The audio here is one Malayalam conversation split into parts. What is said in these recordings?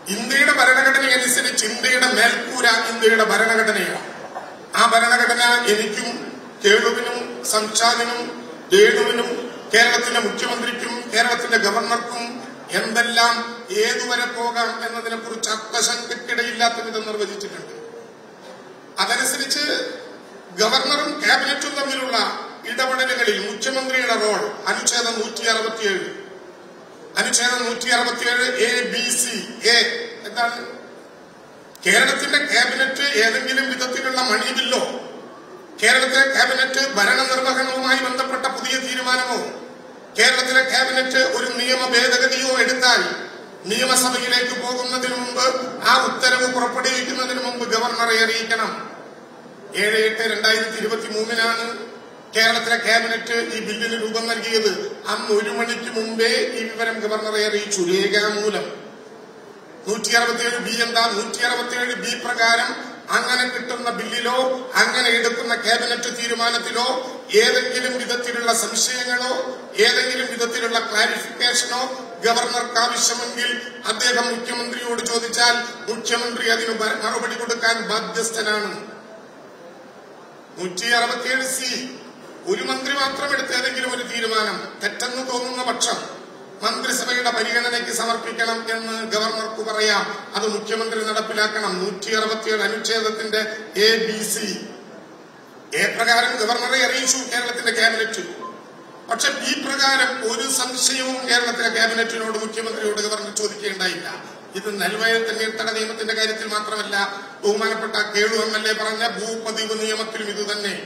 ഇന്ത്യയുടെ ഭരണഘടന അനുസരിച്ച് ഇന്ത്യയുടെ മേൽക്കൂര ഇന്ത്യയുടെ ഭരണഘടനയാണ് ആ ഭരണഘടന എനിക്കും കേളുവിനും സംഷാദിനും രേണുവിനും കേരളത്തിലെ മുഖ്യമന്ത്രിക്കും കേരളത്തിന്റെ ഗവർണർക്കും എന്തെല്ലാം ഏതുവരെ പോകാം എന്നതിനെ കുറിച്ച് അർത്ഥശങ്കയ്ക്കിടയില്ലാത്ത വിധം നിർവചിച്ചിട്ടുണ്ട് അതനുസരിച്ച് ഗവർണറും ക്യാബിനറ്റും തമ്മിലുള്ള ഇടപെടലുകളിൽ മുഖ്യമന്ത്രിയുടെ റോൾ അനുച്ഛേദം നൂറ്റി അറുപത്തിയേഴ് അനുച്ഛേദം നൂറ്റി അറുപത്തിയേഴ് എ ബി സി എ എന്താണ് കേരളത്തിന്റെ ക്യാബിനറ്റ് ഏതെങ്കിലും വിധത്തിലുള്ള മണി ബില്ലോ കേരളത്തിലെ ക്യാബിനറ്റ് ഭരണനിർവഹണവുമായി ബന്ധപ്പെട്ട പുതിയ തീരുമാനമോ കേരളത്തിലെ ക്യാബിനറ്റ് ഒരു നിയമ ഭേദഗതിയോ എടുത്താൽ നിയമസഭയിലേക്ക് പോകുന്നതിന് മുമ്പ് ആ ഉത്തരവ് പുറപ്പെടുവിക്കുന്നതിന് മുമ്പ് ഗവർണറെ അറിയിക്കണം ഏഴ് എട്ട് രണ്ടായിരത്തി ഇരുപത്തി മൂന്നിനാണ് കേരളത്തിലെ ക്യാബിനറ്റ് ഈ ബില്ലിന് രൂപം നൽകിയത് അന്ന് ഒരു മണിക്ക് മുമ്പേ ഈ വിവരം ഗവർണറെ അറിയിച്ചു രേഖാമൂലം നൂറ്റി അറുപത്തിയേഴ് ബി എന്താ നൂറ്റി അറുപത്തിയേഴ് ബി പ്രകാരം അങ്ങനെ കിട്ടുന്ന ബില്ലിലോ അങ്ങനെ എടുക്കുന്ന ക്യാബിനറ്റ് തീരുമാനത്തിലോ ഏതെങ്കിലും വിധത്തിലുള്ള സംശയങ്ങളോ ഏതെങ്കിലും വിധത്തിലുള്ള ക്ലാരിഫിക്കേഷനോ ഗവർണർക്ക് ആവശ്യമെങ്കിൽ അദ്ദേഹം മുഖ്യമന്ത്രിയോട് ചോദിച്ചാൽ മുഖ്യമന്ത്രി അതിന് മ- മറുപടി കൊടുക്കാൻ ബാധ്യസ്ഥനാണ് നൂറ്റി അറുപത്തിയേഴ് സി ഒരു മന്ത്രി മാത്രം എടുത്ത ഏതെങ്കിലും ഒരു തീരുമാനം തെറ്റെന്ന് തോന്നുന്ന പക്ഷം മന്ത്രിസഭയുടെ പരിഗണനയ്ക്ക് സമർപ്പിക്കണം എന്ന് ഗവർണർക്ക് പറയാം അത് മുഖ്യമന്ത്രി നടപ്പിലാക്കണം നൂറ്റി അറുപത്തിയേഴ് അനുച്ഛേദത്തിന്റെ എ ബി സി എ പ്രകാരം ഗവർണറെ അറിയിച്ചു കേരളത്തിന്റെ ക്യാബിനറ്റ് പക്ഷെ ബി പ്രകാരം ഒരു സംശയവും കേരളത്തിലെ ക്യാബിനറ്റിനോട് മുഖ്യമന്ത്രിയോട് ഗവർണർ ചോദിക്കേണ്ടായില്ല ഇത് നെൽവയൽ തണ്ണീർത്തട നിയമത്തിന്റെ കാര്യത്തിൽ മാത്രമല്ല ബഹുമാനപ്പെട്ട കേളു എം എൽ എ പറഞ്ഞ ഭൂപതിവ് നിയമത്തിലും ഇത് തന്നെ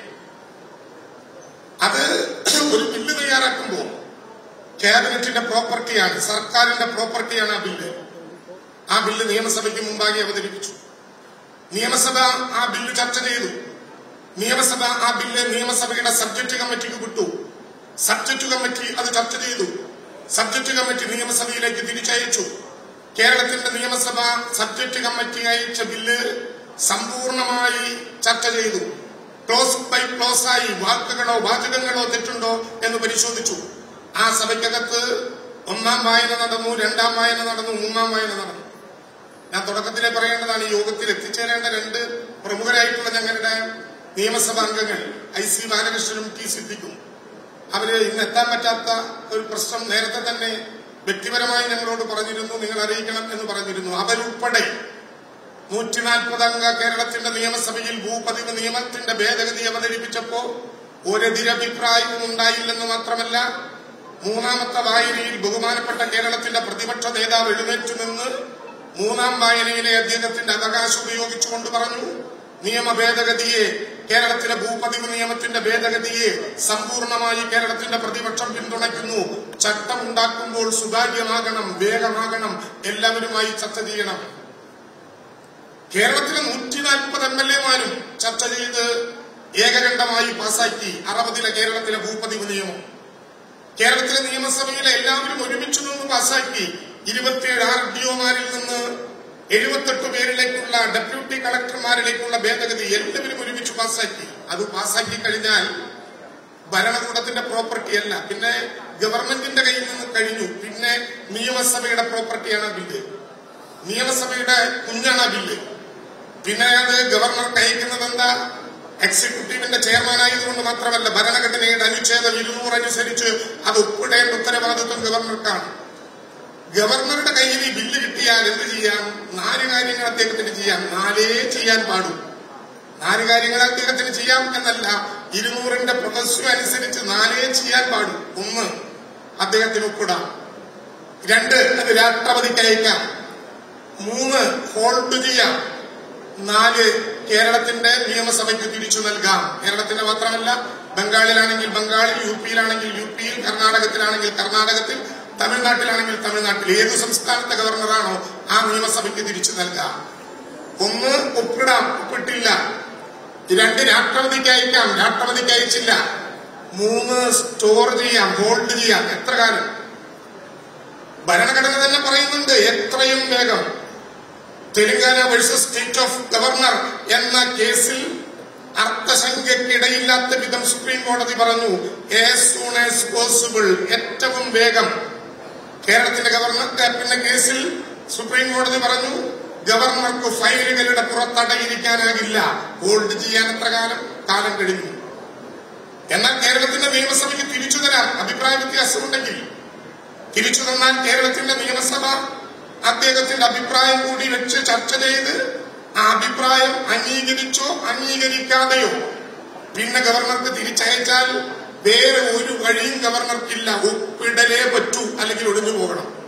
അത് ഒരു ബില്ല് തയ്യാറാക്കുമ്പോൾ ക്യാബിനറ്റിന്റെ പ്രോപ്പർട്ടിയാണ് സർക്കാരിന്റെ പ്രോപ്പർട്ടിയാണ് ആ ബില്ല് ആ ബില്ല് നിയമസഭയ്ക്ക് മുമ്പാകെ അവതരിപ്പിച്ചു നിയമസഭ ആ ബില്ല് ചർച്ച ചെയ്തു നിയമസഭ ആ ബില്ല് നിയമസഭയുടെ സബ്ജക്ട് കമ്മിറ്റിക്ക് വിട്ടു സബ്ജക്ട് കമ്മിറ്റി അത് ചർച്ച ചെയ്തു സബ്ജക്ട് കമ്മിറ്റി നിയമസഭയിലേക്ക് തിരിച്ചയച്ചു കേരളത്തിന്റെ നിയമസഭ സബ്ജക്ട് കമ്മിറ്റി അയച്ച ബില്ല് സമ്പൂർണമായി ചർച്ച ചെയ്തു ക്ലോസ് ബൈ ക്ലോസ് ആയി വാക്കുകളോ വാചകങ്ങളോ തെറ്റുണ്ടോ എന്ന് പരിശോധിച്ചു ആ സഭയ്ക്കകത്ത് ഒന്നാം വായന നടന്നു രണ്ടാം വായന നടന്നു മൂന്നാം വായന നടന്നു ഞാൻ തുടക്കത്തിലെ പറയേണ്ടതാണ് ഈ യോഗത്തിൽ എത്തിച്ചേരേണ്ട രണ്ട് പ്രമുഖരായിട്ടുള്ള ഞങ്ങളുടെ നിയമസഭാ അംഗങ്ങൾ ഐ സി ബാലകൃഷ്ണനും ടി സിദ്ദിഖും അവര് ഇന്ന് എത്താൻ പറ്റാത്ത ഒരു പ്രശ്നം നേരത്തെ തന്നെ വ്യക്തിപരമായി ഞങ്ങളോട് പറഞ്ഞിരുന്നു നിങ്ങൾ അറിയിക്കണം എന്ന് പറഞ്ഞിരുന്നു അവരുൾപ്പെടെ നൂറ്റി നാൽപ്പത് അംഗ കേരളത്തിന്റെ നിയമസഭയിൽ ഭൂപതിവ് നിയമത്തിന്റെ ഭേദഗതി അവതരിപ്പിച്ചപ്പോ ഒരെതിരഭിപ്രായവും ഉണ്ടായില്ലെന്ന് മാത്രമല്ല മൂന്നാമത്തെ വായനയിൽ ബഹുമാനപ്പെട്ട കേരളത്തിന്റെ പ്രതിപക്ഷ നേതാവ് എഴുന്നേറ്റു നിന്ന് മൂന്നാം വായനയിലെ അദ്ദേഹത്തിന്റെ അവകാശം ഉപയോഗിച്ചുകൊണ്ട് പറഞ്ഞു നിയമ ഭേദഗതിയെ കേരളത്തിലെ ഭൂപതിവ് നിയമത്തിന്റെ ഭേദഗതിയെ സമ്പൂർണമായി കേരളത്തിന്റെ പ്രതിപക്ഷം പിന്തുണയ്ക്കുന്നു ചട്ടം ഉണ്ടാക്കുമ്പോൾ സുതാര്യമാകണം വേഗമാകണം എല്ലാവരുമായി ചർച്ച ചെയ്യണം കേരളത്തിലെ നൂറ്റി നാൽപ്പത് എം എൽ എമാരും ചർച്ച ചെയ്ത് ഏകകണ്ഠമായി പാസാക്കി അറുപതിലെ കേരളത്തിലെ ഭൂപതിവ് നിയമം കേരളത്തിലെ നിയമസഭയിലെ എല്ലാവരും ഒരുമിച്ച് നിന്ന് പാസാക്കി ഇരുപത്തിയേഴ് ആർ ഡി ഒമാരിൽ നിന്ന് എഴുപത്തെട്ട് പേരിലേക്കുള്ള ഡെപ്യൂട്ടി കളക്ടർമാരിലേക്കുള്ള ഭേദഗതി എല്ലാവരും ഒരുമിച്ച് പാസാക്കി അത് പാസാക്കി കഴിഞ്ഞാൽ ഭരണകൂടത്തിന്റെ പ്രോപ്പർട്ടി അല്ല പിന്നെ ഗവൺമെന്റിന്റെ കയ്യിൽ നിന്ന് കഴിഞ്ഞു പിന്നെ നിയമസഭയുടെ പ്രോപ്പർട്ടിയാണ് ആ ബില്ല് നിയമസഭയുടെ കുഞ്ഞാണ് ആ ബില്ല് പിന്നെ അത് ഗവർണർക്ക് അയക്കുന്നത് എന്താ എക്സിക്യൂട്ടീവിന്റെ ചെയർമാനായതുകൊണ്ട് മാത്രമല്ല ഭരണഘടനയുടെ അനുച്ഛേദം ഇരുന്നൂറ് അനുസരിച്ച് അത് ഒപ്പിടേണ്ട ഉത്തരവാദിത്വം ഗവർണർക്കാണ് ഗവർണറുടെ കയ്യിൽ ഈ ബില്ല് കിട്ടിയാൽ എന്ത് ചെയ്യാം നാല് കാര്യങ്ങൾ അദ്ദേഹത്തിന് ചെയ്യാം നാലേ ചെയ്യാൻ പാടും നാല് കാര്യങ്ങൾ അദ്ദേഹത്തിന് ചെയ്യാം എന്നല്ല ഇരുന്നൂറിന്റെ പ്രൊഫസർ അനുസരിച്ച് നാലേ ചെയ്യാൻ പാടും ഒന്ന് അദ്ദേഹത്തിന് ഒപ്പിടാം രണ്ട് അത് രാഷ്ട്രപതിക്ക് അയക്കാം മൂന്ന് ഹോൾഡ് ചെയ്യാം നാല് കേരളത്തിന്റെ നിയമസഭയ്ക്ക് തിരിച്ചു നൽകാം കേരളത്തിന്റെ മാത്രമല്ല ബംഗാളിലാണെങ്കിൽ ബംഗാളിൽ യു പിയിലാണെങ്കിൽ യു പിയിൽ കർണാടകത്തിലാണെങ്കിൽ കർണാടകത്തിൽ തമിഴ്നാട്ടിലാണെങ്കിൽ തമിഴ്നാട്ടിൽ ഏത് സംസ്ഥാനത്തെ ഗവർണറാണോ ആ നിയമസഭയ്ക്ക് തിരിച്ചു നൽകാം ഒന്ന് ഒപ്പിടാം ഒപ്പിട്ടില്ല രണ്ട് രാഷ്ട്രപതിക്ക് അയക്കാം രാഷ്ട്രപതിക്ക് അയച്ചില്ല മൂന്ന് സ്റ്റോർ ചെയ്യാം ഹോൾഡ് ചെയ്യാം എത്ര കാലം ഭരണഘടന തന്നെ പറയുന്നുണ്ട് എത്രയും വേഗം Telangana versus state of governor എന്ന കേസിൽ അർത്ഥശങ്കയ്ക്കിടയില്ലാത്ത വിധം സുപ്രീം കോടതി പറഞ്ഞു ആസ് സൂൺ ആസ് പോസിബിൾ ഏറ്റവും വേഗം കേരളത്തിന്റെ ഗവർണർ പിന്നെ കേസിൽ സുപ്രീം കോടതി പറഞ്ഞു ഗവർണർക്ക് ഫയലുകളുടെ പുറത്തടയിരിക്കാനാകില്ല ഹോൾഡ് ചെയ്യാൻ എത്ര കാലം കാലം കഴിഞ്ഞു എന്നാൽ കേരളത്തിന്റെ നിയമസഭയ്ക്ക് തിരിച്ചു തരാം അഭിപ്രായ വ്യത്യാസമുണ്ടെങ്കിൽ തിരിച്ചു തന്നാൽ കേരളത്തിന്റെ നിയമസഭ അദ്ദേഹത്തിന്റെ അഭിപ്രായം കൂടി വെച്ച് ചർച്ച ചെയ്ത് ആ അഭിപ്രായം അംഗീകരിച്ചോ അംഗീകരിക്കാതെയോ പിന്നെ ഗവർണർക്ക് തിരിച്ചയച്ചാൽ വേറെ ഒരു വഴിയും ഗവർണർക്കില്ല ഒപ്പിടലേ പറ്റൂ അല്ലെങ്കിൽ ഒഴിഞ്ഞു പോകണം